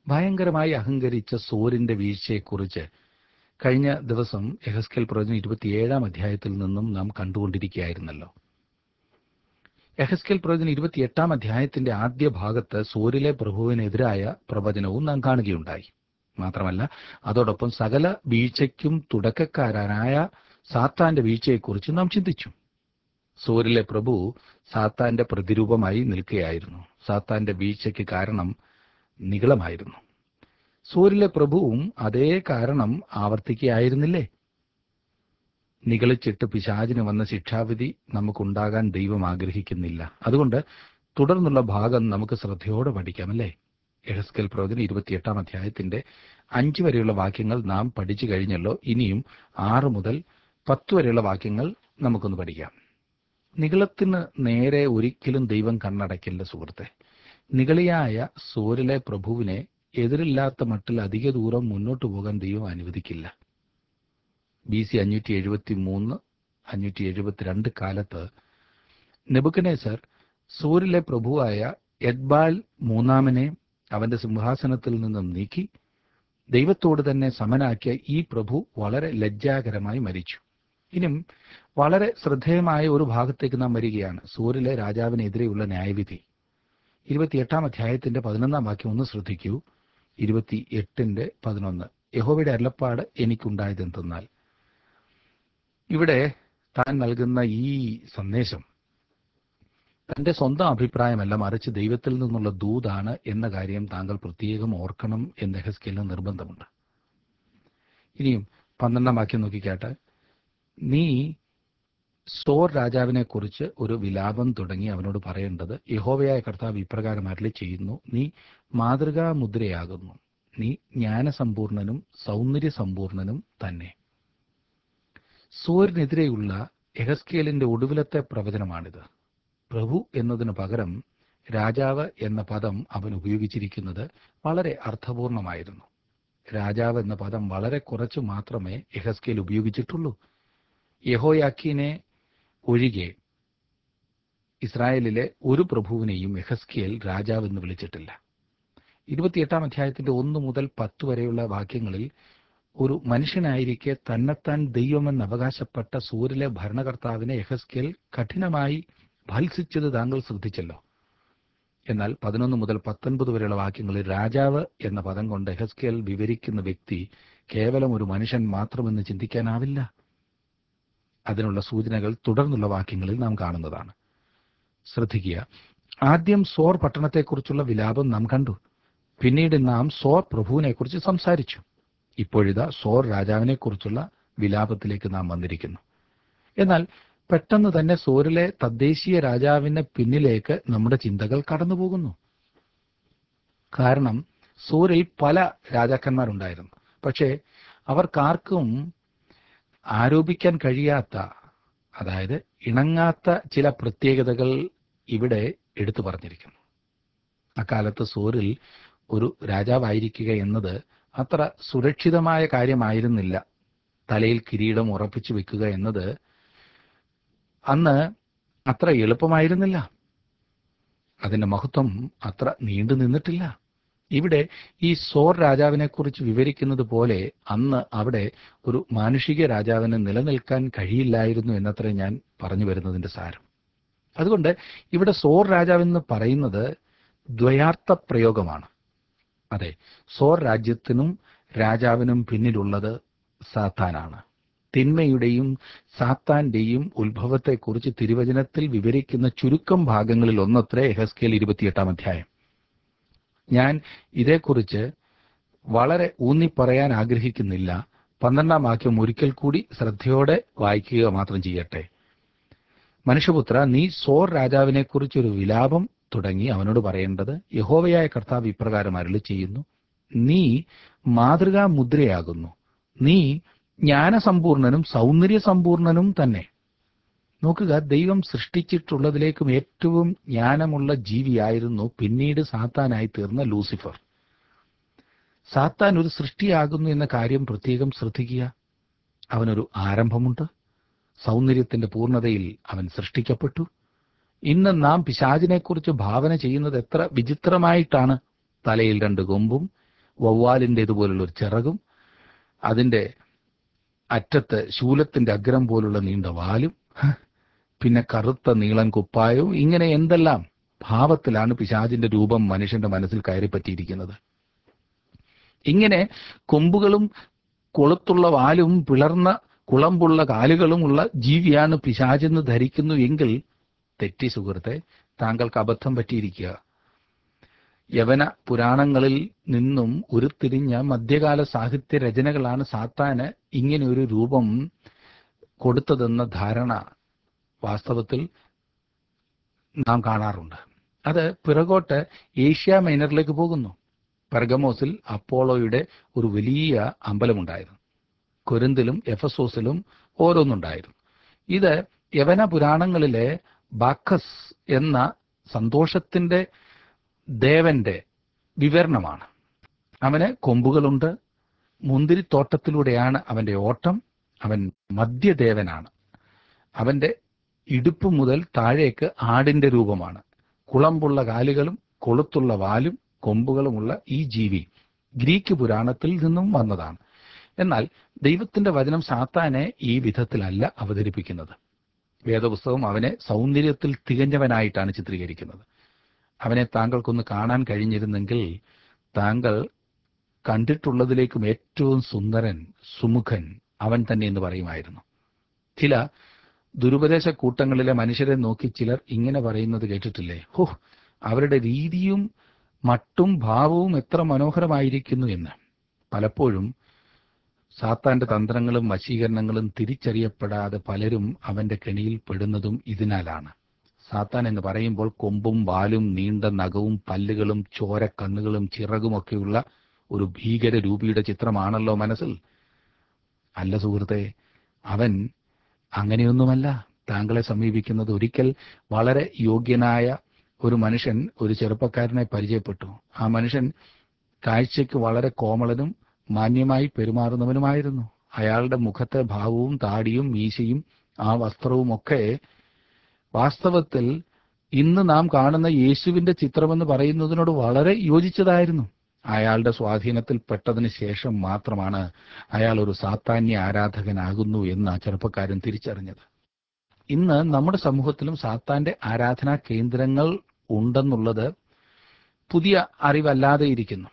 ഭയങ്കരമായി അഹങ്കരിച്ച സോരിന്റെ വീഴ്ചയെക്കുറിച്ച് കഴിഞ്ഞ ദിവസം എഹസ്കേൽ പ്രവചനം ഇരുപത്തിയേഴാം അധ്യായത്തിൽ നിന്നും നാം കണ്ടുകൊണ്ടിരിക്കുകയായിരുന്നല്ലോ എഹസ്കേൽ പ്രവചനം ഇരുപത്തിയെട്ടാം അധ്യായത്തിന്റെ ആദ്യ ഭാഗത്ത് സോരിലെ പ്രഭുവിനെതിരായ പ്രവചനവും നാം കാണുകയുണ്ടായി മാത്രമല്ല അതോടൊപ്പം സകല വീഴ്ചയ്ക്കും തുടക്കക്കാരനായ സാത്താന്റെ വീഴ്ചയെക്കുറിച്ച് നാം ചിന്തിച്ചു സോരിലെ പ്രഭു സാത്താന്റെ പ്രതിരൂപമായി നിൽക്കുകയായിരുന്നു സാത്താന്റെ വീഴ്ചയ്ക്ക് കാരണം നികളമായിരുന്നു സൂര്യലെ പ്രഭുവും അതേ കാരണം ആവർത്തിക്കുകയായിരുന്നില്ലേ നികളിച്ചിട്ട് പിശാചിന് വന്ന ശിക്ഷാവിധി നമുക്കുണ്ടാകാൻ ദൈവം ആഗ്രഹിക്കുന്നില്ല അതുകൊണ്ട് തുടർന്നുള്ള ഭാഗം നമുക്ക് ശ്രദ്ധയോടെ പഠിക്കാമല്ലേ എഹസ്കൽ പ്രവചനം ഇരുപത്തിയെട്ടാം അധ്യായത്തിന്റെ അഞ്ച് വരെയുള്ള വാക്യങ്ങൾ നാം പഠിച്ചു കഴിഞ്ഞല്ലോ ഇനിയും ആറ് മുതൽ പത്ത് വരെയുള്ള വാക്യങ്ങൾ നമുക്കൊന്ന് പഠിക്കാം നികളത്തിന് നേരെ ഒരിക്കലും ദൈവം കണ്ണടയ്ക്കില്ല സുഹൃത്തെ നികളിയായ സൂര്യലെ പ്രഭുവിനെ എതിരില്ലാത്ത മട്ടിൽ അധിക ദൂരം മുന്നോട്ട് പോകാൻ ദൈവം അനുവദിക്കില്ല ബി സി അഞ്ഞൂറ്റി എഴുപത്തി മൂന്ന് അഞ്ഞൂറ്റി എഴുപത്തിരണ്ട് കാലത്ത് നെബുക്കനേസർ സൂര്യലെ പ്രഭുവായ എഡ്ബാൽ മൂന്നാമനെ അവന്റെ സിംഹാസനത്തിൽ നിന്നും നീക്കി ദൈവത്തോട് തന്നെ സമനാക്കിയ ഈ പ്രഭു വളരെ ലജ്ജാകരമായി മരിച്ചു ഇനിയും വളരെ ശ്രദ്ധേയമായ ഒരു ഭാഗത്തേക്ക് നാം വരികയാണ് സൂര്യലെ രാജാവിനെതിരെയുള്ള ന്യായവിധി ഇരുപത്തിയെട്ടാം അധ്യായത്തിന്റെ പതിനൊന്നാം വാക്യം ഒന്ന് ശ്രദ്ധിക്കൂ ഇരുപത്തി എട്ടിന്റെ പതിനൊന്ന് യഹോവയുടെ അരുളപ്പാട് എനിക്കുണ്ടായതെന്തെന്നാൽ ഇവിടെ താൻ നൽകുന്ന ഈ സന്ദേശം തന്റെ സ്വന്തം അഭിപ്രായമല്ല മറിച്ച് ദൈവത്തിൽ നിന്നുള്ള ദൂതാണ് എന്ന കാര്യം താങ്കൾ പ്രത്യേകം ഓർക്കണം എന്ന് ഹെസ്കേലിന് നിർബന്ധമുണ്ട് ഇനിയും പന്ത്രണ്ടാം വാക്യം നോക്കിക്കാട്ടെ നീ സോർ രാജാവിനെ കുറിച്ച് ഒരു വിലാപം തുടങ്ങി അവനോട് പറയേണ്ടത് യഹോവയായ കർത്താവ് ഇപ്രകാരം അരളി ചെയ്യുന്നു നീ മാതൃകാ മുദ്രയാകുന്നു നീ ജ്ഞാനസമ്പൂർണനും സൗന്ദര്യസമ്പൂർണനും തന്നെ സൂര്യനെതിരെയുള്ള എഹസ്കേലിന്റെ ഒടുവിലത്തെ പ്രവചനമാണിത് പ്രഭു എന്നതിനു പകരം രാജാവ് എന്ന പദം അവൻ ഉപയോഗിച്ചിരിക്കുന്നത് വളരെ അർത്ഥപൂർണമായിരുന്നു രാജാവ് എന്ന പദം വളരെ കുറച്ചു മാത്രമേ എഹസ്കേൽ ഉപയോഗിച്ചിട്ടുള്ളൂ യഹോയാക്കീനെ ഒഴികെ ഇസ്രായേലിലെ ഒരു പ്രഭുവിനെയും എഹസ്കിയേൽ രാജാവ് എന്ന് വിളിച്ചിട്ടില്ല ഇരുപത്തിയെട്ടാം അധ്യായത്തിന്റെ ഒന്ന് മുതൽ പത്ത് വരെയുള്ള വാക്യങ്ങളിൽ ഒരു മനുഷ്യനായിരിക്കെ തന്നെത്താൻ ദൈവമെന്ന് അവകാശപ്പെട്ട സൂര്യലെ ഭരണകർത്താവിനെ എഹസ്കേൽ കഠിനമായി ഭത്സിച്ചത് താങ്കൾ ശ്രദ്ധിച്ചല്ലോ എന്നാൽ പതിനൊന്ന് മുതൽ പത്തൊൻപത് വരെയുള്ള വാക്യങ്ങളിൽ രാജാവ് എന്ന പദം കൊണ്ട് എഹസ്കേൽ വിവരിക്കുന്ന വ്യക്തി കേവലം ഒരു മനുഷ്യൻ മാത്രമെന്ന് ചിന്തിക്കാനാവില്ല അതിനുള്ള സൂചനകൾ തുടർന്നുള്ള വാക്യങ്ങളിൽ നാം കാണുന്നതാണ് ശ്രദ്ധിക്കുക ആദ്യം സോർ പട്ടണത്തെക്കുറിച്ചുള്ള വിലാപം നാം കണ്ടു പിന്നീട് നാം സോർ പ്രഭുവിനെക്കുറിച്ച് സംസാരിച്ചു ഇപ്പോഴിതാ സോർ രാജാവിനെക്കുറിച്ചുള്ള വിലാപത്തിലേക്ക് നാം വന്നിരിക്കുന്നു എന്നാൽ പെട്ടെന്ന് തന്നെ സോറിലെ തദ്ദേശീയ രാജാവിന് പിന്നിലേക്ക് നമ്മുടെ ചിന്തകൾ കടന്നുപോകുന്നു കാരണം സൂരിൽ പല രാജാക്കന്മാരുണ്ടായിരുന്നു പക്ഷേ അവർക്കാർക്കും ആരോപിക്കാൻ കഴിയാത്ത അതായത് ഇണങ്ങാത്ത ചില പ്രത്യേകതകൾ ഇവിടെ എടുത്തു പറഞ്ഞിരിക്കുന്നു അക്കാലത്ത് സൂറിൽ ഒരു രാജാവായിരിക്കുക എന്നത് അത്ര സുരക്ഷിതമായ കാര്യമായിരുന്നില്ല തലയിൽ കിരീടം ഉറപ്പിച്ചു വെക്കുക എന്നത് അന്ന് അത്ര എളുപ്പമായിരുന്നില്ല അതിന്റെ മഹത്വം അത്ര നീണ്ടു നിന്നിട്ടില്ല ഇവിടെ ഈ സോർ രാജാവിനെ കുറിച്ച് വിവരിക്കുന്നത് പോലെ അന്ന് അവിടെ ഒരു മാനുഷിക രാജാവിന് നിലനിൽക്കാൻ കഴിയില്ലായിരുന്നു എന്നത്ര ഞാൻ പറഞ്ഞു വരുന്നതിന്റെ സാരം അതുകൊണ്ട് ഇവിടെ സോർ രാജാവെന്ന് പറയുന്നത് ദ്വയാർത്ഥ പ്രയോഗമാണ് അതെ സോർ രാജ്യത്തിനും രാജാവിനും പിന്നിലുള്ളത് സാത്താനാണ് തിന്മയുടെയും സാത്താന്റെയും ഉത്ഭവത്തെക്കുറിച്ച് തിരുവചനത്തിൽ വിവരിക്കുന്ന ചുരുക്കം ഭാഗങ്ങളിൽ ഒന്നത്രേ എഹസ്കേൽ ഇരുപത്തിയെട്ടാം അധ്യായം ഞാൻ ഇതേക്കുറിച്ച് വളരെ ഊന്നിപ്പറയാൻ ആഗ്രഹിക്കുന്നില്ല പന്ത്രണ്ടാം വാക്യം ഒരിക്കൽ കൂടി ശ്രദ്ധയോടെ വായിക്കുക മാത്രം ചെയ്യട്ടെ മനുഷ്യപുത്ര നീ സോർ രാജാവിനെ കുറിച്ചൊരു വിലാപം തുടങ്ങി അവനോട് പറയേണ്ടത് യഹോവയായ കർത്താവ് ഇപ്രകാരം അരുളി ചെയ്യുന്നു നീ മാതൃകാ മുദ്രയാകുന്നു നീ ജ്ഞാനസമ്പൂർണനും സൗന്ദര്യസമ്പൂർണനും തന്നെ നോക്കുക ദൈവം സൃഷ്ടിച്ചിട്ടുള്ളതിലേക്കും ഏറ്റവും ജ്ഞാനമുള്ള ജീവിയായിരുന്നു പിന്നീട് സാത്താനായി തീർന്ന ലൂസിഫർ സാത്താൻ ഒരു സൃഷ്ടിയാകുന്നു എന്ന കാര്യം പ്രത്യേകം ശ്രദ്ധിക്കുക അവനൊരു ആരംഭമുണ്ട് സൗന്ദര്യത്തിന്റെ പൂർണ്ണതയിൽ അവൻ സൃഷ്ടിക്കപ്പെട്ടു ഇന്ന് നാം പിശാചിനെക്കുറിച്ച് ഭാവന ചെയ്യുന്നത് എത്ര വിചിത്രമായിട്ടാണ് തലയിൽ രണ്ട് കൊമ്പും വവ്വാലിൻ്റെതുപോലുള്ള ഒരു ചിറകും അതിൻ്റെ അറ്റത്ത് ശൂലത്തിന്റെ അഗ്രം പോലുള്ള നീണ്ട വാലും പിന്നെ കറുത്ത നീളൻ കുപ്പായവും ഇങ്ങനെ എന്തെല്ലാം ഭാവത്തിലാണ് പിശാചിന്റെ രൂപം മനുഷ്യന്റെ മനസ്സിൽ കയറി പറ്റിയിരിക്കുന്നത് ഇങ്ങനെ കൊമ്പുകളും കൊളുത്തുള്ള വാലും പിളർന്ന കുളമ്പുള്ള കാലുകളുമുള്ള ജീവിയാണ് പിശാചെന്ന് ധരിക്കുന്നു എങ്കിൽ തെറ്റി സുഹൃത്തെ താങ്കൾക്ക് അബദ്ധം പറ്റിയിരിക്കുക യവന പുരാണങ്ങളിൽ നിന്നും ഉരുത്തിരിഞ്ഞ മധ്യകാല സാഹിത്യ രചനകളാണ് സാത്താന് ഇങ്ങനെ ഒരു രൂപം കൊടുത്തതെന്ന ധാരണ വാസ്തവത്തിൽ നാം കാണാറുണ്ട് അത് പിറകോട്ട് ഏഷ്യ മൈനറിലേക്ക് പോകുന്നു പെർഗമോസിൽ അപ്പോളോയുടെ ഒരു വലിയ അമ്പലമുണ്ടായിരുന്നു കൊരിന്തിലും എഫസോസിലും ഓരോന്നുണ്ടായിരുന്നു ഇത് യവന പുരാണങ്ങളിലെ ബാക്കസ് എന്ന സന്തോഷത്തിന്റെ ദേവന്റെ വിവരണമാണ് അവന് കൊമ്പുകളുണ്ട് മുന്തിരിത്തോട്ടത്തിലൂടെയാണ് അവന്റെ ഓട്ടം അവൻ മദ്യദേവനാണ് അവന്റെ ഇടുപ്പ് മുതൽ താഴേക്ക് ആടിന്റെ രൂപമാണ് കുളമ്പുള്ള കാലുകളും കൊളുത്തുള്ള വാലും കൊമ്പുകളുമുള്ള ഈ ജീവി ഗ്രീക്ക് പുരാണത്തിൽ നിന്നും വന്നതാണ് എന്നാൽ ദൈവത്തിന്റെ വചനം സാത്താനെ ഈ വിധത്തിലല്ല അവതരിപ്പിക്കുന്നത് വേദപുസ്തകം അവനെ സൗന്ദര്യത്തിൽ തികഞ്ഞവനായിട്ടാണ് ചിത്രീകരിക്കുന്നത് അവനെ താങ്കൾക്കൊന്ന് കാണാൻ കഴിഞ്ഞിരുന്നെങ്കിൽ താങ്കൾ കണ്ടിട്ടുള്ളതിലേക്കും ഏറ്റവും സുന്ദരൻ സുമുഖൻ അവൻ തന്നെ എന്ന് പറയുമായിരുന്നു ചില ദുരുപദേശ കൂട്ടങ്ങളിലെ മനുഷ്യരെ നോക്കി ചിലർ ഇങ്ങനെ പറയുന്നത് കേട്ടിട്ടില്ലേ ഹോ അവരുടെ രീതിയും മട്ടും ഭാവവും എത്ര മനോഹരമായിരിക്കുന്നു എന്ന് പലപ്പോഴും സാത്താന്റെ തന്ത്രങ്ങളും വശീകരണങ്ങളും തിരിച്ചറിയപ്പെടാതെ പലരും അവന്റെ കെണിയിൽ പെടുന്നതും ഇതിനാലാണ് സാത്താൻ എന്ന് പറയുമ്പോൾ കൊമ്പും വാലും നീണ്ട നഖവും പല്ലുകളും ചോരക്കണ്ണുകളും ചിറകുമൊക്കെയുള്ള ഒരു ഭീകര രൂപിയുടെ ചിത്രമാണല്ലോ മനസ്സിൽ അല്ല സുഹൃത്തെ അവൻ അങ്ങനെയൊന്നുമല്ല താങ്കളെ സമീപിക്കുന്നത് ഒരിക്കൽ വളരെ യോഗ്യനായ ഒരു മനുഷ്യൻ ഒരു ചെറുപ്പക്കാരനെ പരിചയപ്പെട്ടു ആ മനുഷ്യൻ കാഴ്ചയ്ക്ക് വളരെ കോമളനും മാന്യമായി പെരുമാറുന്നവനുമായിരുന്നു അയാളുടെ മുഖത്തെ ഭാവവും താടിയും മീശയും ആ വസ്ത്രവും ഒക്കെ വാസ്തവത്തിൽ ഇന്ന് നാം കാണുന്ന യേശുവിന്റെ ചിത്രമെന്ന് പറയുന്നതിനോട് വളരെ യോജിച്ചതായിരുന്നു അയാളുടെ സ്വാധീനത്തിൽ പെട്ടതിന് ശേഷം മാത്രമാണ് അയാൾ ഒരു സാത്താന്യ ആരാധകനാകുന്നു എന്ന് ആ ചെറുപ്പക്കാരൻ തിരിച്ചറിഞ്ഞത് ഇന്ന് നമ്മുടെ സമൂഹത്തിലും സാത്താന്റെ ആരാധനാ കേന്ദ്രങ്ങൾ ഉണ്ടെന്നുള്ളത് പുതിയ അറിവല്ലാതെ ഇരിക്കുന്നു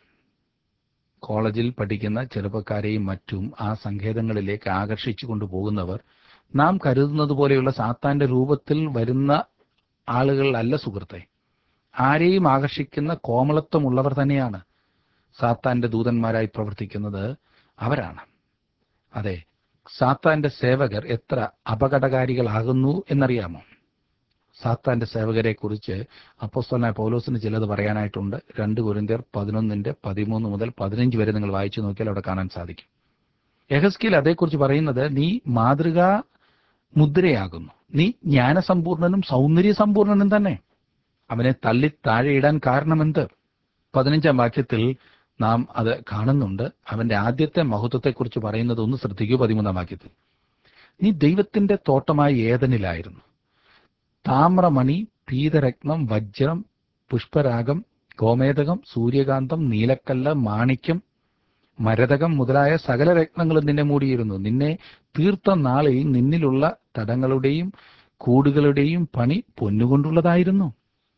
കോളേജിൽ പഠിക്കുന്ന ചെറുപ്പക്കാരെയും മറ്റും ആ സങ്കേതങ്ങളിലേക്ക് ആകർഷിച്ചു കൊണ്ടുപോകുന്നവർ നാം കരുതുന്നത് പോലെയുള്ള സാത്താന്റെ രൂപത്തിൽ വരുന്ന ആളുകൾ അല്ല സുഹൃത്തെ ആരെയും ആകർഷിക്കുന്ന കോമളത്വമുള്ളവർ തന്നെയാണ് സാത്താന്റെ ദൂതന്മാരായി പ്രവർത്തിക്കുന്നത് അവരാണ് അതെ സാത്താന്റെ സേവകർ എത്ര അപകടകാരികളാകുന്നു എന്നറിയാമോ സാത്താന്റെ സേവകരെ കുറിച്ച് അപ്പോസ്തലനായ പൗലോസിന് ചിലത് പറയാനായിട്ടുണ്ട് രണ്ട് കുരിന്തിയർ പതിനൊന്നിന്റെ പതിമൂന്ന് മുതൽ പതിനഞ്ച് വരെ നിങ്ങൾ വായിച്ചു നോക്കിയാൽ അവിടെ കാണാൻ സാധിക്കും യഹസ്കിൽ അതേക്കുറിച്ച് പറയുന്നത് നീ മാതൃകാ മുദ്രയാകുന്നു നീ ജ്ഞാനസമ്പൂർണനും സൗന്ദര്യ സമ്പൂർണനും തന്നെ അവനെ തള്ളി താഴെയിടാൻ കാരണമെന്ത് പതിനഞ്ചാം വാക്യത്തിൽ നാം അത് കാണുന്നുണ്ട് അവന്റെ ആദ്യത്തെ മഹത്വത്തെക്കുറിച്ച് പറയുന്നത് ഒന്ന് ശ്രദ്ധിക്കൂ പതിമൂന്നാം വാക്യത്തിൽ നീ ദൈവത്തിന്റെ തോട്ടമായ ഏതനിലായിരുന്നു താമ്രമണി പീതരത്നം വജ്രം പുഷ്പരാഗം ഗോമേതകം സൂര്യകാന്തം നീലക്കല്ല് മാണിക്യം മരതകം മുതലായ സകല രത്നങ്ങളും നിന്നെ മൂടിയിരുന്നു നിന്നെ തീർത്ത നാളിൽ നിന്നിലുള്ള തടങ്ങളുടെയും കൂടുകളുടെയും പണി പൊന്നുകൊണ്ടുള്ളതായിരുന്നു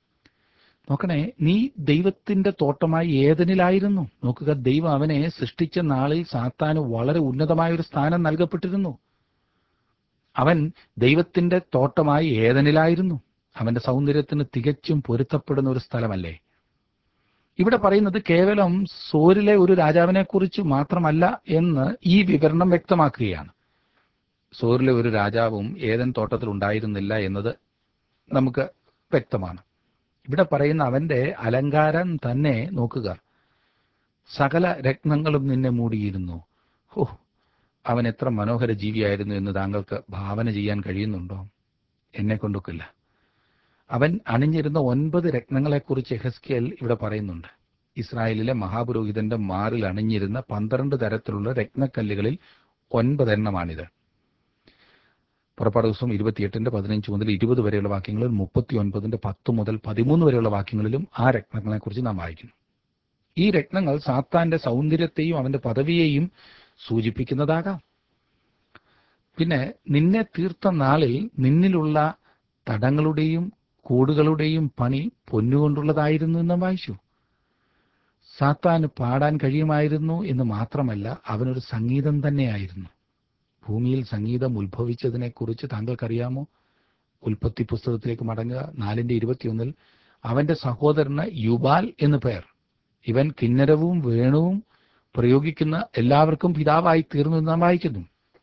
നോക്കണേ നീ ദൈവത്തിന്റെ തോട്ടമായി ഏതനിലായിരുന്നു നോക്കുക ദൈവം അവനെ സൃഷ്ടിച്ച നാളിൽ സാത്താന് വളരെ ഉന്നതമായ ഒരു സ്ഥാനം നൽകപ്പെട്ടിരുന്നു അവൻ ദൈവത്തിന്റെ തോട്ടമായി ഏതനിലായിരുന്നു അവന്റെ സൗന്ദര്യത്തിന് തികച്ചും പൊരുത്തപ്പെടുന്ന ഒരു സ്ഥലമല്ലേ ഇവിടെ പറയുന്നത് കേവലം സോരിലെ ഒരു രാജാവിനെ കുറിച്ച് മാത്രമല്ല എന്ന് ഈ വിവരണം വ്യക്തമാക്കുകയാണ് സോരിലെ ഒരു രാജാവും ഏതൻ തോട്ടത്തിൽ ഉണ്ടായിരുന്നില്ല എന്നത് നമുക്ക് വ്യക്തമാണ് ഇവിടെ പറയുന്ന അവന്റെ അലങ്കാരം തന്നെ നോക്കുക സകല രത്നങ്ങളും നിന്നെ മൂടിയിരുന്നു ഓ അവൻ എത്ര മനോഹര ജീവിയായിരുന്നു എന്ന് താങ്കൾക്ക് ഭാവന ചെയ്യാൻ കഴിയുന്നുണ്ടോ എന്നെ കൊണ്ടൊക്കില്ല അവൻ അണിഞ്ഞിരുന്ന ഒൻപത് രത്നങ്ങളെക്കുറിച്ച് എഹസ്കേൽ ഇവിടെ പറയുന്നുണ്ട് ഇസ്രായേലിലെ മഹാപുരോഹിതന്റെ മാറിൽ അണിഞ്ഞിരുന്ന പന്ത്രണ്ട് തരത്തിലുള്ള രത്നക്കല്ലുകളിൽ ഒൻപതെണ്ണമാണിത് പുറപ്പാട് ദിവസം ഇരുപത്തിയെട്ടിന്റെ പതിനഞ്ച് മുതൽ ഇരുപത് വരെയുള്ള വാക്യങ്ങളിൽ മുപ്പത്തി ഒൻപതിന്റെ പത്ത് മുതൽ പതിമൂന്ന് വരെയുള്ള വാക്യങ്ങളിലും ആ രത്നങ്ങളെക്കുറിച്ച് നാം വായിക്കുന്നു ഈ രത്നങ്ങൾ സാത്താന്റെ സൗന്ദര്യത്തെയും അവന്റെ പദവിയെയും സൂചിപ്പിക്കുന്നതാകാം പിന്നെ നിന്നെ തീർത്ത നാളിൽ നിന്നിലുള്ള തടങ്ങളുടെയും കൂടുകളുടെയും പണി പൊന്നുകൊണ്ടുള്ളതായിരുന്നു എന്ന് വായിച്ചു സാത്താന് പാടാൻ കഴിയുമായിരുന്നു എന്ന് മാത്രമല്ല അവനൊരു സംഗീതം തന്നെയായിരുന്നു ഭൂമിയിൽ സംഗീതം ഉത്ഭവിച്ചതിനെക്കുറിച്ച് താങ്കൾക്കറിയാമോ ഉൽപ്പത്തി പുസ്തകത്തിലേക്ക് മടങ്ങുക നാലിന്റെ ഇരുപത്തിയൊന്നിൽ അവന്റെ സഹോദരന് യുബാൽ എന്ന് പേർ ഇവൻ കിന്നരവും വേണുവും പ്രയോഗിക്കുന്ന എല്ലാവർക്കും പിതാവായി തീർന്നു എന്ന് നാം വായിക്കുന്നു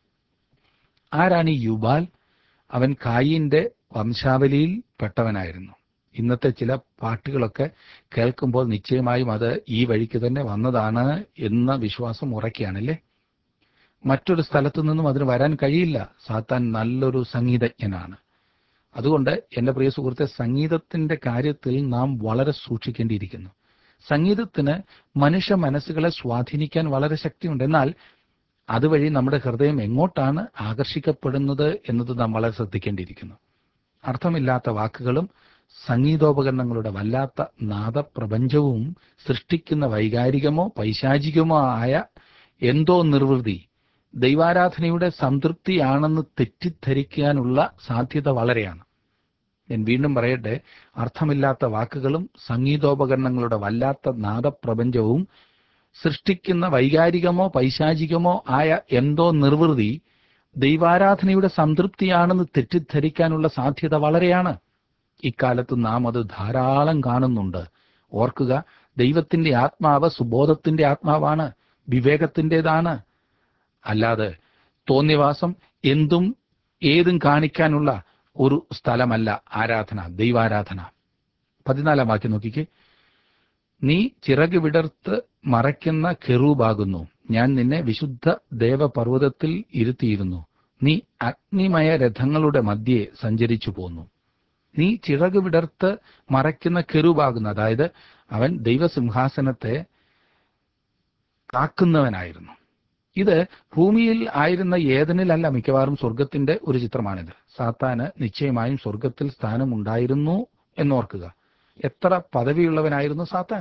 ആരാണ് ഈ യുബാൽ അവൻ കായിന്റെ വംശാവലിയിൽ പെട്ടവനായിരുന്നു ഇന്നത്തെ ചില പാട്ടുകളൊക്കെ കേൾക്കുമ്പോൾ നിശ്ചയമായും അത് ഈ വഴിക്ക് തന്നെ വന്നതാണ് എന്ന വിശ്വാസം ഉറക്കുകയാണല്ലേ മറ്റൊരു സ്ഥലത്തു നിന്നും അതിന് വരാൻ കഴിയില്ല സാത്താൻ നല്ലൊരു സംഗീതജ്ഞനാണ് അതുകൊണ്ട് എന്റെ പ്രിയ സുഹൃത്തെ സംഗീതത്തിന്റെ കാര്യത്തിൽ നാം വളരെ സൂക്ഷിക്കേണ്ടിയിരിക്കുന്നു സംഗീതത്തിന് മനുഷ്യ മനസ്സുകളെ സ്വാധീനിക്കാൻ വളരെ ശക്തിയുണ്ട് എന്നാൽ അതുവഴി നമ്മുടെ ഹൃദയം എങ്ങോട്ടാണ് ആകർഷിക്കപ്പെടുന്നത് എന്നത് നാം വളരെ ശ്രദ്ധിക്കേണ്ടിയിരിക്കുന്നു അർത്ഥമില്ലാത്ത വാക്കുകളും സംഗീതോപകരണങ്ങളുടെ വല്ലാത്ത നാദപ്രപഞ്ചവും സൃഷ്ടിക്കുന്ന വൈകാരികമോ പൈശാചികമോ ആയ എന്തോ നിർവൃതി ദൈവാരാധനയുടെ സംതൃപ്തിയാണെന്ന് തെറ്റിദ്ധരിക്കാനുള്ള സാധ്യത വളരെയാണ് ഞാൻ വീണ്ടും പറയട്ടെ അർത്ഥമില്ലാത്ത വാക്കുകളും സംഗീതോപകരണങ്ങളുടെ വല്ലാത്ത നാദപ്രപഞ്ചവും സൃഷ്ടിക്കുന്ന വൈകാരികമോ പൈശാചികമോ ആയ എന്തോ നിർവൃതി ദൈവാരാധനയുടെ സംതൃപ്തിയാണെന്ന് തെറ്റിദ്ധരിക്കാനുള്ള സാധ്യത വളരെയാണ് ഇക്കാലത്ത് നാം അത് ധാരാളം കാണുന്നുണ്ട് ഓർക്കുക ദൈവത്തിന്റെ ആത്മാവ് സുബോധത്തിന്റെ ആത്മാവാണ് വിവേകത്തിൻ്റെതാണ് അല്ലാതെ തോന്നിവാസം എന്തും ഏതും കാണിക്കാനുള്ള ഒരു സ്ഥലമല്ല ആരാധന ദൈവാരാധന പതിനാലാം വാക്യം നോക്കിക്കേ നീ ചിറക് വിടർത്ത് മറയ്ക്കുന്ന കെറൂബാകുന്നു ഞാൻ നിന്നെ വിശുദ്ധ ദേവപർവ്വതത്തിൽ ഇരുത്തിയിരുന്നു നീ അഗ്നിമയ രഥങ്ങളുടെ മധ്യേ സഞ്ചരിച്ചു പോന്നു നീ ചിറക് വിടർത്ത് മറയ്ക്കുന്ന കെറൂബാകുന്നു അതായത് അവൻ ദൈവസിംഹാസനത്തെ കാക്കുന്നവനായിരുന്നു ഇത് ഭൂമിയിൽ ആയിരുന്ന ഏതനിലല്ല മിക്കവാറും സ്വർഗത്തിന്റെ ഒരു ചിത്രമാണിത് സാത്താന് നിശ്ചയമായും സ്വർഗത്തിൽ സ്ഥാനം ഉണ്ടായിരുന്നു എന്നോർക്കുക എത്ര പദവിയുള്ളവനായിരുന്നു സാത്താൻ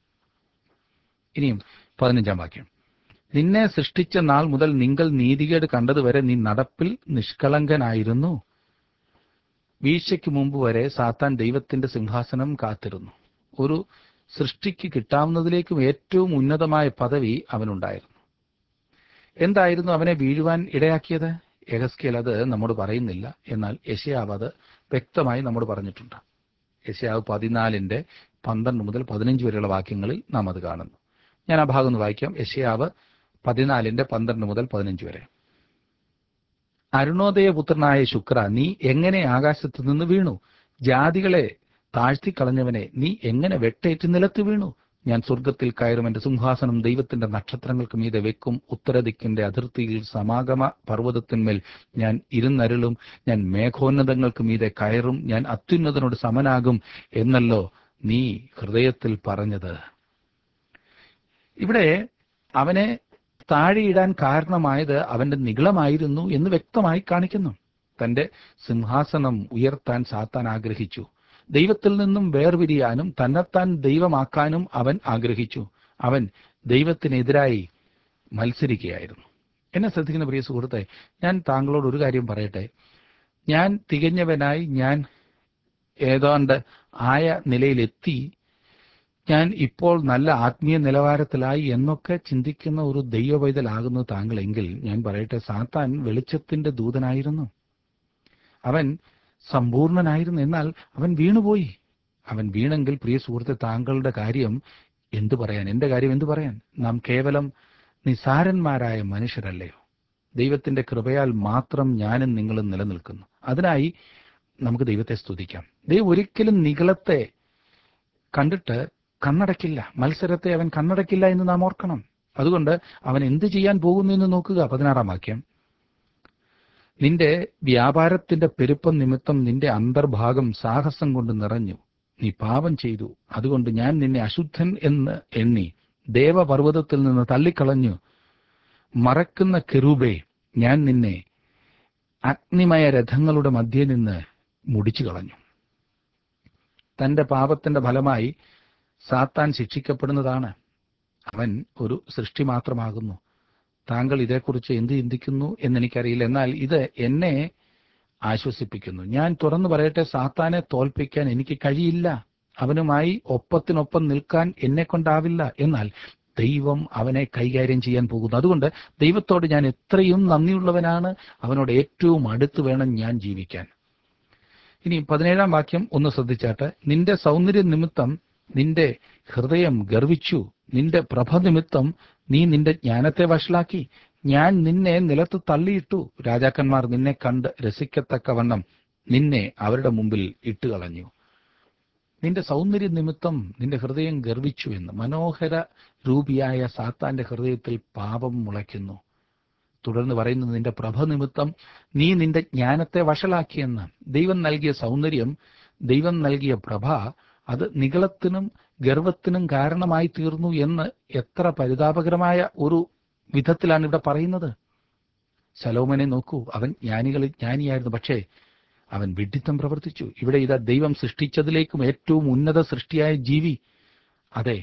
ഇനിയും പതിനഞ്ചാം വാക്യം നിന്നെ സൃഷ്ടിച്ച നാൾ മുതൽ നിങ്ങൾ നീതികേട് കണ്ടതുവരെ നീ നടപ്പിൽ നിഷ്കളങ്കനായിരുന്നു വീഴ്ചയ്ക്ക് മുമ്പ് വരെ സാത്താൻ ദൈവത്തിന്റെ സിംഹാസനം കാത്തിരുന്നു ഒരു സൃഷ്ടിക്ക് കിട്ടാവുന്നതിലേക്കും ഏറ്റവും ഉന്നതമായ പദവി അവനുണ്ടായിരുന്നു എന്തായിരുന്നു അവനെ വീഴുവാൻ ഇടയാക്കിയത് എഹസ്കേൽ അത് നമ്മോട് പറയുന്നില്ല എന്നാൽ യശയാവ് അത് വ്യക്തമായി നമ്മോട് പറഞ്ഞിട്ടുണ്ട് യശയാവ് പതിനാലിന്റെ പന്ത്രണ്ട് മുതൽ പതിനഞ്ച് വരെയുള്ള വാക്യങ്ങളിൽ നാം അത് കാണുന്നു ഞാൻ ആ ഭാഗം ഒന്ന് വായിക്കാം യശയാവ് പതിനാലിന്റെ പന്ത്രണ്ട് മുതൽ പതിനഞ്ച് വരെ അരുണോദയപുത്രനായ ശുക്ര നീ എങ്ങനെ ആകാശത്ത് നിന്ന് വീണു ജാതികളെ താഴ്ത്തിക്കളഞ്ഞവനെ നീ എങ്ങനെ വെട്ടേറ്റ് നിലത്ത് വീണു ഞാൻ സ്വർഗത്തിൽ കയറും എന്റെ സിംഹാസനം ദൈവത്തിന്റെ നക്ഷത്രങ്ങൾക്ക് മീതെ വെക്കും ഉത്തരദിക്കിന്റെ അതിർത്തിയിൽ സമാഗമ പർവ്വതത്തിന്മേൽ ഞാൻ ഇരുന്നരുളും ഞാൻ മേഘോന്നതങ്ങൾക്ക് മീതെ കയറും ഞാൻ അത്യുന്നതനോട് സമനാകും എന്നല്ലോ നീ ഹൃദയത്തിൽ പറഞ്ഞത് ഇവിടെ അവനെ താഴെയിടാൻ കാരണമായത് അവന്റെ നികളമായിരുന്നു എന്ന് വ്യക്തമായി കാണിക്കുന്നു തന്റെ സിംഹാസനം ഉയർത്താൻ സാത്താൻ ആഗ്രഹിച്ചു ദൈവത്തിൽ നിന്നും വേർപിരിയാനും തന്നെത്താൻ ദൈവമാക്കാനും അവൻ ആഗ്രഹിച്ചു അവൻ ദൈവത്തിനെതിരായി മത്സരിക്കുകയായിരുന്നു എന്നെ ശ്രദ്ധിക്കുന്ന പ്രിയ സുഹൃത്തെ ഞാൻ താങ്കളോട് ഒരു കാര്യം പറയട്ടെ ഞാൻ തികഞ്ഞവനായി ഞാൻ ഏതാണ്ട് ആയ നിലയിലെത്തി ഞാൻ ഇപ്പോൾ നല്ല ആത്മീയ നിലവാരത്തിലായി എന്നൊക്കെ ചിന്തിക്കുന്ന ഒരു ദൈവവൈതലാകുന്നു താങ്കളെങ്കിൽ ഞാൻ പറയട്ടെ സാത്താൻ വെളിച്ചത്തിന്റെ ദൂതനായിരുന്നു അവൻ സമ്പൂർണനായിരുന്നു എന്നാൽ അവൻ വീണുപോയി അവൻ വീണെങ്കിൽ പ്രിയ സുഹൃത്തെ താങ്കളുടെ കാര്യം എന്തു പറയാൻ എന്റെ കാര്യം എന്തു പറയാൻ നാം കേവലം നിസാരന്മാരായ മനുഷ്യരല്ലയോ ദൈവത്തിന്റെ കൃപയാൽ മാത്രം ഞാനും നിങ്ങളും നിലനിൽക്കുന്നു അതിനായി നമുക്ക് ദൈവത്തെ സ്തുതിക്കാം ദൈവം ഒരിക്കലും നികളത്തെ കണ്ടിട്ട് കണ്ണടക്കില്ല മത്സരത്തെ അവൻ കണ്ണടക്കില്ല എന്ന് നാം ഓർക്കണം അതുകൊണ്ട് അവൻ എന്ത് ചെയ്യാൻ പോകുന്നു എന്ന് നോക്കുക പതിനാറാം വാക്യം നിന്റെ വ്യാപാരത്തിന്റെ പെരുപ്പം നിമിത്തം നിന്റെ അന്തർഭാഗം സാഹസം കൊണ്ട് നിറഞ്ഞു നീ പാപം ചെയ്തു അതുകൊണ്ട് ഞാൻ നിന്നെ അശുദ്ധൻ എന്ന് എണ്ണി ദേവപർവ്വതത്തിൽ നിന്ന് തള്ളിക്കളഞ്ഞു മറക്കുന്ന കെറൂബേ ഞാൻ നിന്നെ അഗ്നിമയ രഥങ്ങളുടെ മധ്യേ നിന്ന് മുടിച്ചു കളഞ്ഞു തന്റെ പാപത്തിന്റെ ഫലമായി സാത്താൻ ശിക്ഷിക്കപ്പെടുന്നതാണ് അവൻ ഒരു സൃഷ്ടി മാത്രമാകുന്നു താങ്കൾ ഇതേക്കുറിച്ച് എന്ത് ചിന്തിക്കുന്നു എന്നെനിക്കറിയില്ല എന്നാൽ ഇത് എന്നെ ആശ്വസിപ്പിക്കുന്നു ഞാൻ തുറന്നു പറയട്ടെ സാത്താനെ തോൽപ്പിക്കാൻ എനിക്ക് കഴിയില്ല അവനുമായി ഒപ്പത്തിനൊപ്പം നിൽക്കാൻ എന്നെ കൊണ്ടാവില്ല എന്നാൽ ദൈവം അവനെ കൈകാര്യം ചെയ്യാൻ പോകുന്നു അതുകൊണ്ട് ദൈവത്തോട് ഞാൻ എത്രയും നന്ദിയുള്ളവനാണ് അവനോട് ഏറ്റവും അടുത്ത് വേണം ഞാൻ ജീവിക്കാൻ ഇനി പതിനേഴാം വാക്യം ഒന്ന് ശ്രദ്ധിച്ചാട്ട് നിന്റെ സൗന്ദര്യ നിമിത്തം നിന്റെ ഹൃദയം ഗർവിച്ചു നിന്റെ പ്രഭ നിമിത്തം നീ നിന്റെ ജ്ഞാനത്തെ വഷളാക്കി ഞാൻ നിന്നെ നിലത്ത് തള്ളിയിട്ടു രാജാക്കന്മാർ നിന്നെ കണ്ട് രസിക്കത്തക്കവണ്ണം നിന്നെ അവരുടെ മുമ്പിൽ ഇട്ടുകളഞ്ഞു നിന്റെ സൗന്ദര്യ നിമിത്തം നിന്റെ ഹൃദയം ഗർവിച്ചു എന്ന് മനോഹര രൂപിയായ സാത്താന്റെ ഹൃദയത്തിൽ പാപം മുളയ്ക്കുന്നു തുടർന്ന് പറയുന്നത് നിന്റെ പ്രഭ നിമിത്തം നീ നിന്റെ ജ്ഞാനത്തെ വഷളാക്കിയെന്ന് ദൈവം നൽകിയ സൗന്ദര്യം ദൈവം നൽകിയ പ്രഭ അത് നികളത്തിനും ഗർവത്തിനും കാരണമായി തീർന്നു എന്ന് എത്ര പരിതാപകരമായ ഒരു വിധത്തിലാണ് ഇവിടെ പറയുന്നത് ശലോമനെ നോക്കൂ അവൻ ജ്ഞാനികളിൽ ജ്ഞാനിയായിരുന്നു പക്ഷേ അവൻ വിഡ്ഢിത്തം പ്രവർത്തിച്ചു ഇവിടെ ഇതാ ദൈവം സൃഷ്ടിച്ചതിലേക്കും ഏറ്റവും ഉന്നത സൃഷ്ടിയായ ജീവി അതെ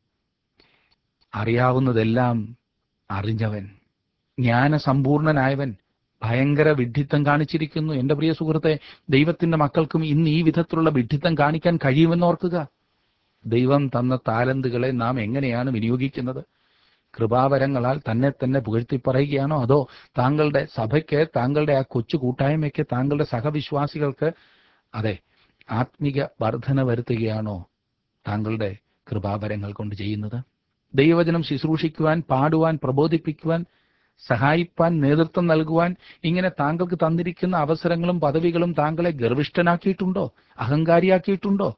അറിയാവുന്നതെല്ലാം അറിഞ്ഞവൻ ജ്ഞാനസമ്പൂർണനായവൻ ഭയങ്കര വിഡ്ഢിത്തം കാണിച്ചിരിക്കുന്നു എന്റെ പ്രിയ സുഹൃത്തെ ദൈവത്തിന്റെ മക്കൾക്കും ഇന്ന് ഈ വിധത്തിലുള്ള വിഡ്ഢിത്തം കാണിക്കാൻ കഴിയുമെന്ന് ഓർക്കുക ദൈവം തന്ന താലന്തുകളെ നാം എങ്ങനെയാണ് വിനിയോഗിക്കുന്നത് കൃപാവരങ്ങളാൽ തന്നെ തന്നെ പുകഴ്ത്തി പറയുകയാണോ അതോ താങ്കളുടെ സഭയ്ക്ക് താങ്കളുടെ ആ കൊച്ചു കൂട്ടായ്മയ്ക്ക് താങ്കളുടെ സഹവിശ്വാസികൾക്ക് അതെ ആത്മിക വർധന വരുത്തുകയാണോ താങ്കളുടെ കൃപാവരങ്ങൾ കൊണ്ട് ചെയ്യുന്നത് ദൈവവചനം ശുശ്രൂഷിക്കുവാൻ പാടുവാൻ പ്രബോധിപ്പിക്കുവാൻ സഹായിപ്പാൻ നേതൃത്വം നൽകുവാൻ ഇങ്ങനെ താങ്കൾക്ക് തന്നിരിക്കുന്ന അവസരങ്ങളും പദവികളും താങ്കളെ ഗർവിഷ്ഠനാക്കിയിട്ടുണ്ടോ അഹങ്കാരിയാക്കിയിട്ടുണ്ടോ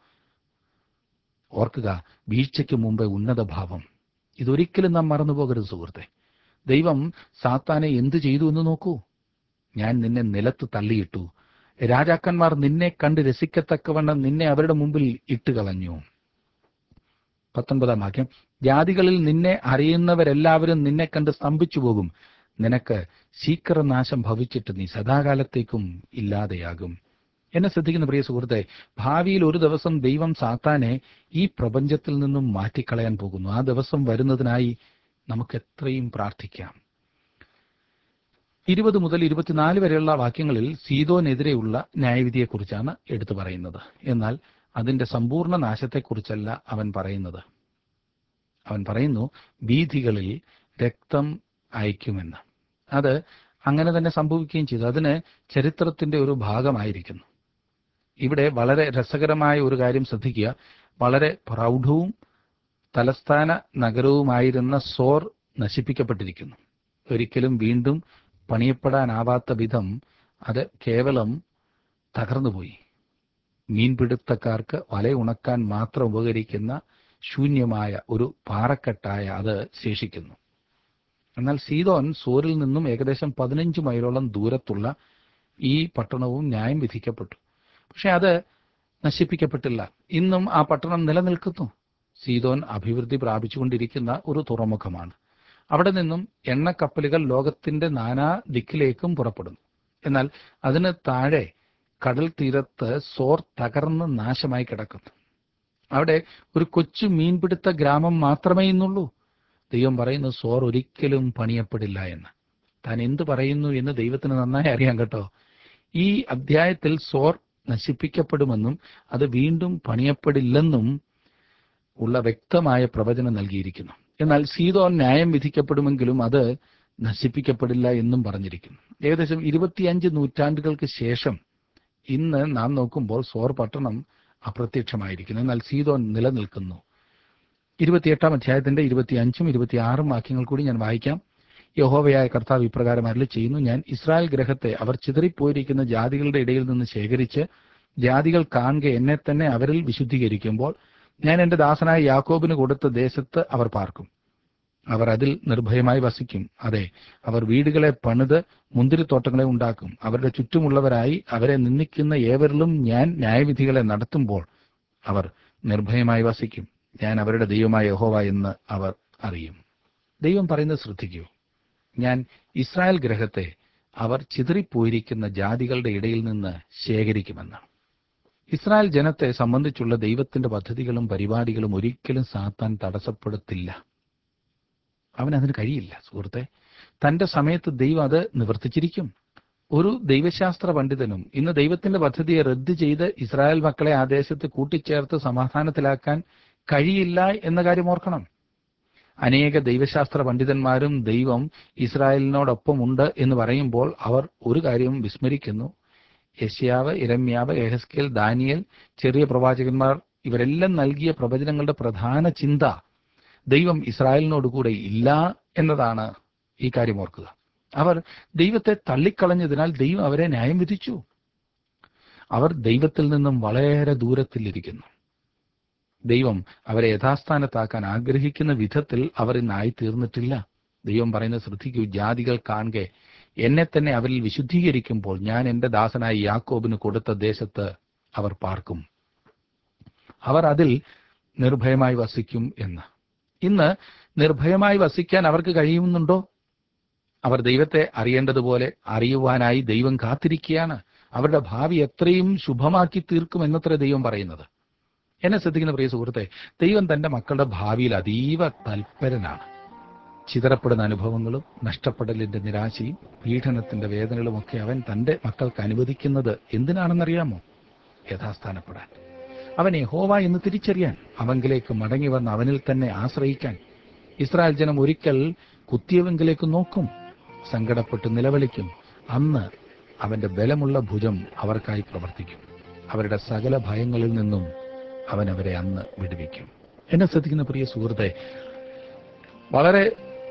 ഓർക്കുക വീഴ്ചയ്ക്ക് മുമ്പേ ഉന്നത ഭാവം ഇതൊരിക്കലും നാം മറന്നുപോകരുത് സുഹൃത്തെ ദൈവം സാത്താനെ എന്തു ചെയ്തു എന്ന് നോക്കൂ ഞാൻ നിന്നെ നിലത്ത് തള്ളിയിട്ടു രാജാക്കന്മാർ നിന്നെ കണ്ട് രസിക്കത്തക്കവണ്ണം നിന്നെ അവരുടെ മുമ്പിൽ ഇട്ടുകളഞ്ഞു പത്തൊൻപതാം വാക്യം ജാതികളിൽ നിന്നെ അറിയുന്നവരെല്ലാവരും നിന്നെ കണ്ട് സ്തംഭിച്ചു പോകും നിനക്ക് ശീക്രനാശം ഭവിച്ചിട്ട് നീ സദാകാലത്തേക്കും ഇല്ലാതെയാകും എന്നെ ശ്രദ്ധിക്കുന്ന പ്രിയ സുഹൃത്തെ ഭാവിയിൽ ഒരു ദിവസം ദൈവം സാത്താനെ ഈ പ്രപഞ്ചത്തിൽ നിന്നും മാറ്റിക്കളയാൻ പോകുന്നു ആ ദിവസം വരുന്നതിനായി നമുക്ക് എത്രയും പ്രാർത്ഥിക്കാം ഇരുപത് മുതൽ ഇരുപത്തിനാല് വരെയുള്ള വാക്യങ്ങളിൽ സീതോനെതിരെയുള്ള ന്യായവിധിയെക്കുറിച്ചാണ് എടുത്തു പറയുന്നത് എന്നാൽ അതിന്റെ സമ്പൂർണ്ണ നാശത്തെക്കുറിച്ചല്ല അവൻ പറയുന്നത് അവൻ പറയുന്നു വീഥികളിൽ രക്തം അയക്കുമെന്ന് അത് അങ്ങനെ തന്നെ സംഭവിക്കുകയും ചെയ്തു അതിന് ചരിത്രത്തിന്റെ ഒരു ഭാഗമായിരിക്കുന്നു ഇവിടെ വളരെ രസകരമായ ഒരു കാര്യം ശ്രദ്ധിക്കുക വളരെ പ്രൗഢവും തലസ്ഥാന നഗരവുമായിരുന്ന സോർ നശിപ്പിക്കപ്പെട്ടിരിക്കുന്നു ഒരിക്കലും വീണ്ടും പണിയപ്പെടാനാവാത്ത വിധം അത് കേവലം തകർന്നുപോയി മീൻപിടുത്തക്കാർക്ക് വലയുണക്കാൻ മാത്രം ഉപകരിക്കുന്ന ശൂന്യമായ ഒരു പാറക്കെട്ടായ അത് ശേഷിക്കുന്നു എന്നാൽ സീതോൻ സോറിൽ നിന്നും ഏകദേശം പതിനഞ്ച് മൈലോളം ദൂരത്തുള്ള ഈ പട്ടണവും ന്യായം വിധിക്കപ്പെട്ടു പക്ഷെ അത് നശിപ്പിക്കപ്പെട്ടില്ല ഇന്നും ആ പട്ടണം നിലനിൽക്കുന്നു സീതോൻ അഭിവൃദ്ധി പ്രാപിച്ചുകൊണ്ടിരിക്കുന്ന ഒരു തുറമുഖമാണ് അവിടെ നിന്നും എണ്ണക്കപ്പലുകൾ ലോകത്തിന്റെ നാനാ ദിക്കിലേക്കും പുറപ്പെടുന്നു എന്നാൽ അതിന് താഴെ കടൽ തീരത്ത് സോർ തകർന്ന് നാശമായി കിടക്കുന്നു അവിടെ ഒരു കൊച്ചു മീൻപിടുത്ത ഗ്രാമം മാത്രമേ ഇന്നുള്ളൂ ദൈവം പറയുന്നു സോർ ഒരിക്കലും പണിയപ്പെടില്ല എന്ന് താൻ എന്ത് പറയുന്നു എന്ന് ദൈവത്തിന് നന്നായി അറിയാം കേട്ടോ ഈ അധ്യായത്തിൽ സോർ നശിപ്പിക്കപ്പെടുമെന്നും അത് വീണ്ടും പണിയപ്പെടില്ലെന്നും ഉള്ള വ്യക്തമായ പ്രവചനം നൽകിയിരിക്കുന്നു എന്നാൽ സീതോൻ ന്യായം വിധിക്കപ്പെടുമെങ്കിലും അത് നശിപ്പിക്കപ്പെടില്ല എന്നും പറഞ്ഞിരിക്കുന്നു ഏകദേശം ഇരുപത്തിയഞ്ച് നൂറ്റാണ്ടുകൾക്ക് ശേഷം ഇന്ന് നാം നോക്കുമ്പോൾ സോർ പട്ടണം അപ്രത്യക്ഷമായിരിക്കുന്നു എന്നാൽ സീതോൻ നിലനിൽക്കുന്നു ഇരുപത്തിയെട്ടാം അധ്യായത്തിന്റെ ഇരുപത്തിയഞ്ചും ഇരുപത്തിയാറും വാക്യങ്ങൾ കൂടി ഞാൻ വായിക്കാം യഹോവയായ കർത്താവ് ഇപ്രകാരം അരളി ചെയ്യുന്നു ഞാൻ ഇസ്രായേൽ ഗ്രഹത്തെ അവർ ചിതറിപ്പോയിരിക്കുന്ന ജാതികളുടെ ഇടയിൽ നിന്ന് ശേഖരിച്ച് ജാതികൾ കാണുക എന്നെ തന്നെ അവരിൽ വിശുദ്ധീകരിക്കുമ്പോൾ ഞാൻ എന്റെ ദാസനായ യാക്കോബിന് കൊടുത്ത ദേശത്ത് അവർ പാർക്കും അവർ അതിൽ നിർഭയമായി വസിക്കും അതെ അവർ വീടുകളെ പണിത് മുന്തിരിത്തോട്ടങ്ങളെ ഉണ്ടാക്കും അവരുടെ ചുറ്റുമുള്ളവരായി അവരെ നിന്ദിക്കുന്ന ഏവരിലും ഞാൻ ന്യായവിധികളെ നടത്തുമ്പോൾ അവർ നിർഭയമായി വസിക്കും ഞാൻ അവരുടെ ദൈവമായ യഹോവ എന്ന് അവർ അറിയും ദൈവം പറയുന്നത് ശ്രദ്ധിക്കൂ ഞാൻ ഇസ്രായേൽ ഗ്രഹത്തെ അവർ ചിതറിപ്പോയിരിക്കുന്ന ജാതികളുടെ ഇടയിൽ നിന്ന് ശേഖരിക്കുമെന്ന് ഇസ്രായേൽ ജനത്തെ സംബന്ധിച്ചുള്ള ദൈവത്തിന്റെ പദ്ധതികളും പരിപാടികളും ഒരിക്കലും സാത്താൻ തടസ്സപ്പെടുത്തില്ല അവൻ അതിന് കഴിയില്ല സുഹൃത്തെ തന്റെ സമയത്ത് ദൈവം അത് നിവർത്തിച്ചിരിക്കും ഒരു ദൈവശാസ്ത്ര പണ്ഡിതനും ഇന്ന് ദൈവത്തിന്റെ പദ്ധതിയെ റദ്ദ് ചെയ്ത് ഇസ്രായേൽ മക്കളെ ആ ദേശത്ത് കൂട്ടിച്ചേർത്ത് സമാധാനത്തിലാക്കാൻ കഴിയില്ല എന്ന കാര്യം ഓർക്കണം അനേക ദൈവശാസ്ത്ര പണ്ഡിതന്മാരും ദൈവം ഇസ്രായേലിനോടൊപ്പമുണ്ട് എന്ന് പറയുമ്പോൾ അവർ ഒരു കാര്യവും വിസ്മരിക്കുന്നു യശ്യാവ് ഇരമ്യാവ് എഹസ്കേൽ ദാനിയൽ ചെറിയ പ്രവാചകന്മാർ ഇവരെല്ലാം നൽകിയ പ്രവചനങ്ങളുടെ പ്രധാന ചിന്ത ദൈവം ഇസ്രായേലിനോട് കൂടെ ഇല്ല എന്നതാണ് ഈ കാര്യം ഓർക്കുക അവർ ദൈവത്തെ തള്ളിക്കളഞ്ഞതിനാൽ ദൈവം അവരെ ന്യായം വിധിച്ചു അവർ ദൈവത്തിൽ നിന്നും വളരെ ദൂരത്തിലിരിക്കുന്നു ദൈവം അവരെ യഥാസ്ഥാനത്താക്കാൻ ആഗ്രഹിക്കുന്ന വിധത്തിൽ അവർ ഇന്നായി തീർന്നിട്ടില്ല ദൈവം പറയുന്നത് ശ്രദ്ധിക്കൂ ജാതികൾ കാണുക എന്നെ തന്നെ അവരിൽ വിശുദ്ധീകരിക്കുമ്പോൾ ഞാൻ എന്റെ ദാസനായ യാക്കോബിന് കൊടുത്ത ദേശത്ത് അവർ പാർക്കും അവർ അതിൽ നിർഭയമായി വസിക്കും എന്ന് ഇന്ന് നിർഭയമായി വസിക്കാൻ അവർക്ക് കഴിയുന്നുണ്ടോ അവർ ദൈവത്തെ അറിയേണ്ടതുപോലെ അറിയുവാനായി ദൈവം കാത്തിരിക്കുകയാണ് അവരുടെ ഭാവി എത്രയും ശുഭമാക്കി തീർക്കും എന്നത്ര ദൈവം പറയുന്നത് എന്നെ ശ്രദ്ധിക്കുന്ന പ്രിയ സുഹൃത്തെ ദൈവം തന്റെ മക്കളുടെ ഭാവിയിൽ അതീവ തൽപരനാണ് ചിതറപ്പെടുന്ന അനുഭവങ്ങളും നഷ്ടപ്പെടലിന്റെ നിരാശയും പീഡനത്തിന്റെ വേദനകളും ഒക്കെ അവൻ തന്റെ മക്കൾക്ക് അനുവദിക്കുന്നത് എന്തിനാണെന്നറിയാമോ യഥാസ്ഥാനപ്പെടാൻ അവൻ യഹോവ എന്ന് തിരിച്ചറിയാൻ അവങ്കിലേക്ക് മടങ്ങി വന്ന് അവനിൽ തന്നെ ആശ്രയിക്കാൻ ഇസ്രായേൽ ജനം ഒരിക്കൽ കുത്തിയവങ്കിലേക്ക് നോക്കും സങ്കടപ്പെട്ട് നിലവിളിക്കും അന്ന് അവന്റെ ബലമുള്ള ഭുജം അവർക്കായി പ്രവർത്തിക്കും അവരുടെ സകല ഭയങ്ങളിൽ നിന്നും അവൻ അവരെ അന്ന് വിടുവിക്കും എന്നെ ശ്രദ്ധിക്കുന്ന പ്രിയ സുഹൃത്തെ വളരെ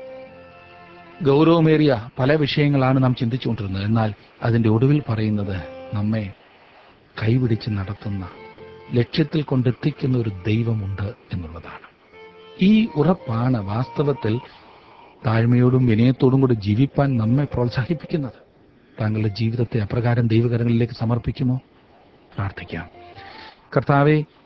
ഗൗരവമേറിയ പല വിഷയങ്ങളാണ് നാം ചിന്തിച്ചുകൊണ്ടിരുന്നത് എന്നാൽ അതിന്റെ ഒടുവിൽ പറയുന്നത് നമ്മെ കൈപിടിച്ച് നടത്തുന്ന ലക്ഷ്യത്തിൽ കൊണ്ടെത്തിക്കുന്ന ഒരു ദൈവമുണ്ട് എന്നുള്ളതാണ് ഈ ഉറപ്പാണ് വാസ്തവത്തിൽ താഴ്മയോടും വിനയത്തോടും കൂടി ജീവിപ്പാൻ നമ്മെ പ്രോത്സാഹിപ്പിക്കുന്നത് താങ്കളുടെ ജീവിതത്തെ അപ്രകാരം ദൈവകരങ്ങളിലേക്ക് സമർപ്പിക്കുമോ പ്രാർത്ഥിക്കാം കർത്താവെ